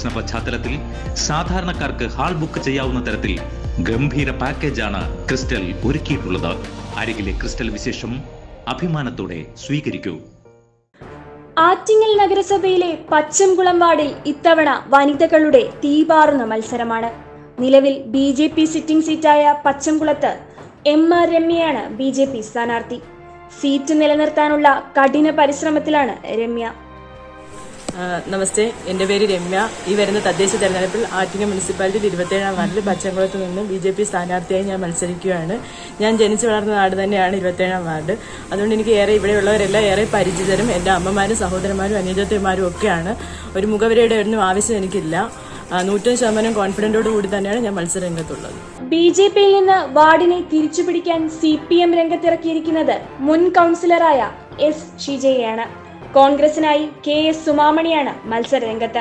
പ്രവേശന പശ്ചാത്തലത്തിൽ സാധാരണക്കാർക്ക് ഹാൾ ബുക്ക് ചെയ്യാവുന്ന തരത്തിൽ ഗംഭീര പാക്കേജാണ് ക്രിസ്റ്റൽ ഒരുക്കിയിട്ടുള്ളത് അരികിലെ ക്രിസ്റ്റൽ വിശേഷം അഭിമാനത്തോടെ സ്വീകരിക്കൂ ആറ്റിങ്ങൽ നഗരസഭയിലെ പച്ചംകുളം വാർഡിൽ ഇത്തവണ വനിതകളുടെ തീപാറുന്ന മത്സരമാണ് നിലവിൽ ബി ജെ പി സിറ്റിംഗ് സീറ്റായ പച്ചംകുളത്ത് എം ആർ രമ്യയാണ് ബി ജെ പി സ്ഥാനാർത്ഥി സീറ്റ് നിലനിർത്താനുള്ള കഠിന പരിശ്രമത്തിലാണ് രമ്യ ആ, നമസ്തേ എൻ്റെ പേര് രമ്യ ഈ വരുന്ന തദ്ദേശ തെരഞ്ഞെടുപ്പിൽ ആറ്റിങ്ങൽ മുനിസിപ്പാലിറ്റിയിൽ ഇരുപത്തേഴാം വാർഡിൽ പച്ചംകുളത്ത് നിന്ന് ബി ജെ പി സ്ഥാനാർത്ഥിയായി ഞാൻ മത്സരിക്കുകയാണ് ഞാൻ ജനിച്ചു വളർന്ന നാട് തന്നെയാണ് ഇരുപത്തേഴാം വാർഡ് അതുകൊണ്ട് എനിക്ക് ഏറെ ഇവിടെയുള്ളവരെല്ലാം ഏറെ പരിചിതരും എൻ്റെ അമ്മമാരും സഹോദരന്മാരും അനുജത്തിമാരും ഒക്കെയാണ് ഒരു മുഖവരയുടെ ഒന്നും ആവശ്യം എനിക്കില്ല ആ, നൂറ്റൊന്ന് ശതമാനം കോൺഫിഡൻറ്റോട് കൂടി തന്നെയാണ് ഞാൻ മത്സരരംഗത്തുള്ളത് ബി ജെ പിയിൽ നിന്ന് വാർഡിനെ തിരിച്ചുപിടിക്കാൻ സി പി എം രംഗത്തിറക്കിയിരിക്കുന്നത് മുൻ കൗൺസിലറായ എസ് ഷിജയെയാണ് കോൺഗ്രസിനായി കെ എസ് സുമാമണിയാണ് മത്സരരംഗത്ത്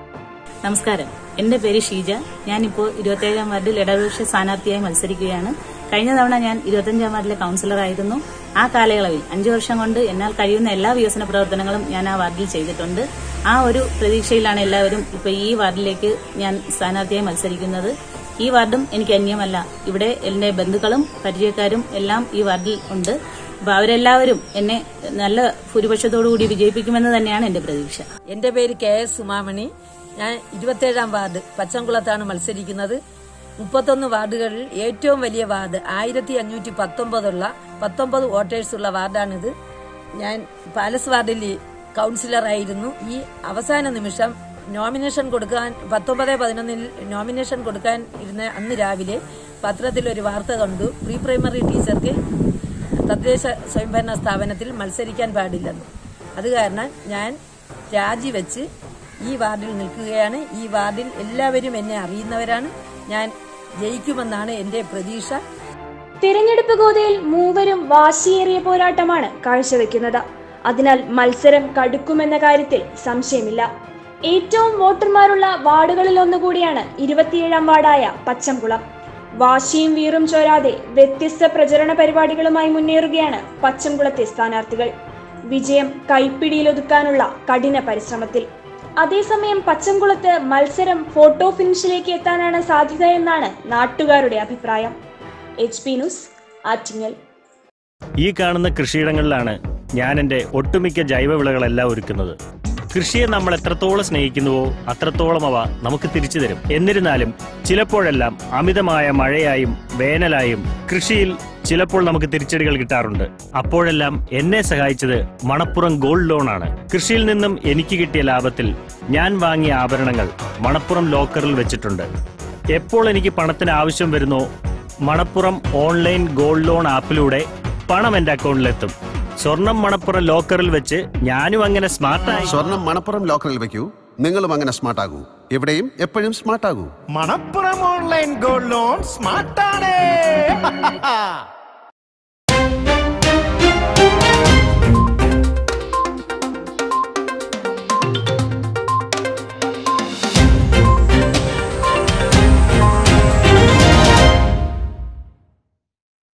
നമസ്കാരം എന്റെ പേര് ഷീജ ഞാനിപ്പോൾ ഇരുപത്തേഴാം വാർഡിൽ ഇടതുപക്ഷ സ്ഥാനാർത്ഥിയായി മത്സരിക്കുകയാണ് കഴിഞ്ഞ തവണ ഞാൻ ഇരുപത്തഞ്ചാം വാർഡിലെ കൌൺസിലറായിരുന്നു ആ കാലയളവിൽ അഞ്ചു വർഷം കൊണ്ട് എന്നാൽ കഴിയുന്ന എല്ലാ വികസന പ്രവർത്തനങ്ങളും ഞാൻ ആ വാർഡിൽ ചെയ്തിട്ടുണ്ട് ആ ഒരു പ്രതീക്ഷയിലാണ് എല്ലാവരും ഇപ്പൊ ഈ വാർഡിലേക്ക് ഞാൻ സ്ഥാനാർത്ഥിയായി മത്സരിക്കുന്നത് ഈ വാർഡും എനിക്ക് അന്യമല്ല ഇവിടെ എന്റെ ബന്ധുക്കളും പരിചയക്കാരും എല്ലാം ഈ വാർഡിൽ ഉണ്ട് അപ്പൊ അവരെല്ലാവരും എന്നെ നല്ല ഭൂരിപക്ഷത്തോടു കൂടി വിജയിപ്പിക്കുമെന്ന് തന്നെയാണ് എന്റെ പ്രതീക്ഷ എന്റെ പേര് കെ എസ് സുമാമണി ഞാൻ ഇരുപത്തേഴാം വാർഡ് പച്ചംകുളത്താണ് മത്സരിക്കുന്നത് മുപ്പത്തൊന്ന് വാർഡുകളിൽ ഏറ്റവും വലിയ വാർഡ് ആയിരത്തി അഞ്ഞൂറ്റി പത്തൊമ്പതുള്ള പത്തൊമ്പത് വോട്ടേഴ്സുള്ള വാർഡാണിത് ഞാൻ പാലസ് വാർഡിൽ കൗൺസിലറായിരുന്നു ഈ അവസാന നിമിഷം നോമിനേഷൻ കൊടുക്കാൻ പത്തൊമ്പത് പതിനൊന്നിൽ നോമിനേഷൻ കൊടുക്കാൻ ഇരുന്ന അന്ന് രാവിലെ പത്രത്തിൽ ഒരു വാർത്ത കണ്ടു പ്രീ പ്രൈമറി ടീച്ചർക്ക് തദ്ദേശ സ്വയംഭരണ സ്ഥാപനത്തിൽ മത്സരിക്കാൻ പാടില്ലെന്ന് അത് കാരണം ഞാൻ രാജിവെച്ച് ഈ വാർഡിൽ നിൽക്കുകയാണ് ഈ വാർഡിൽ എല്ലാവരും എന്നെ അറിയുന്നവരാണ് ഞാൻ ജയിക്കുമെന്നാണ് എന്റെ പ്രതീക്ഷ തിരഞ്ഞെടുപ്പ് ഗോതയിൽ മൂവരും വാശിയേറിയ പോരാട്ടമാണ് കാഴ്ചവെക്കുന്നത് അതിനാൽ മത്സരം കടുക്കുമെന്ന കാര്യത്തിൽ സംശയമില്ല ഏറ്റവും വോട്ടർമാരുള്ള വാർഡുകളിൽ ഒന്നുകൂടിയാണ് ഇരുപത്തിയേഴാം വാർഡായ പച്ചംകുളം വാശിയും വീറും ചോരാതെ വ്യത്യസ്ത പ്രചരണ പരിപാടികളുമായി മുന്നേറുകയാണ് പച്ചംകുളത്തെ സ്ഥാനാർത്ഥികൾ വിജയം കൈപ്പിടിയിലൊതുക്കാനുള്ള കഠിന പരിശ്രമത്തിൽ അതേസമയം പച്ചംകുളത്ത് മത്സരം ഫോട്ടോ ഫിനിഷിലേക്ക് എത്താനാണ് സാധ്യത എന്നാണ് നാട്ടുകാരുടെ അഭിപ്രായം എച്ച് പി ന്യൂസ് ആറ്റിങ്ങൽ ഈ കാണുന്ന കൃഷിയിടങ്ങളിലാണ് ഞാൻ എൻ്റെ ഒട്ടുമിക്ക ജൈവവിളകളെല്ലാം ഒരുക്കുന്നത് കൃഷിയെ നമ്മൾ എത്രത്തോളം സ്നേഹിക്കുന്നുവോ അത്രത്തോളം അവ നമുക്ക് തിരിച്ചു തരും എന്നിരുന്നാലും ചിലപ്പോഴെല്ലാം അമിതമായ മഴയായും വേനലായും കൃഷിയിൽ ചിലപ്പോൾ നമുക്ക് തിരിച്ചടികൾ കിട്ടാറുണ്ട് അപ്പോഴെല്ലാം എന്നെ സഹായിച്ചത് മണപ്പുറം ഗോൾഡ് ലോൺ ആണ് കൃഷിയിൽ നിന്നും എനിക്ക് കിട്ടിയ ലാഭത്തിൽ ഞാൻ വാങ്ങിയ ആഭരണങ്ങൾ മണപ്പുറം ലോക്കറിൽ വെച്ചിട്ടുണ്ട് എപ്പോൾ എനിക്ക് പണത്തിന് ആവശ്യം വരുന്നോ മണപ്പുറം ഓൺലൈൻ ഗോൾഡ് ലോൺ ആപ്പിലൂടെ പണം എന്റെ അക്കൗണ്ടിലെത്തും സ്വർണം മണപ്പുറം ലോക്കറിൽ വെച്ച് ഞാനും അങ്ങനെ സ്മാർട്ടായി സ്വർണം മണപ്പുറം ലോക്കറിൽ വെക്കൂ നിങ്ങളും അങ്ങനെ സ്മാർട്ട് ആകൂ എവിടെയും എപ്പോഴും സ്മാർട്ട് ആകൂ മണപ്പുറം ഓൺലൈൻ ഗോൾഡ് ലോൺ സ്മാർട്ടാണ്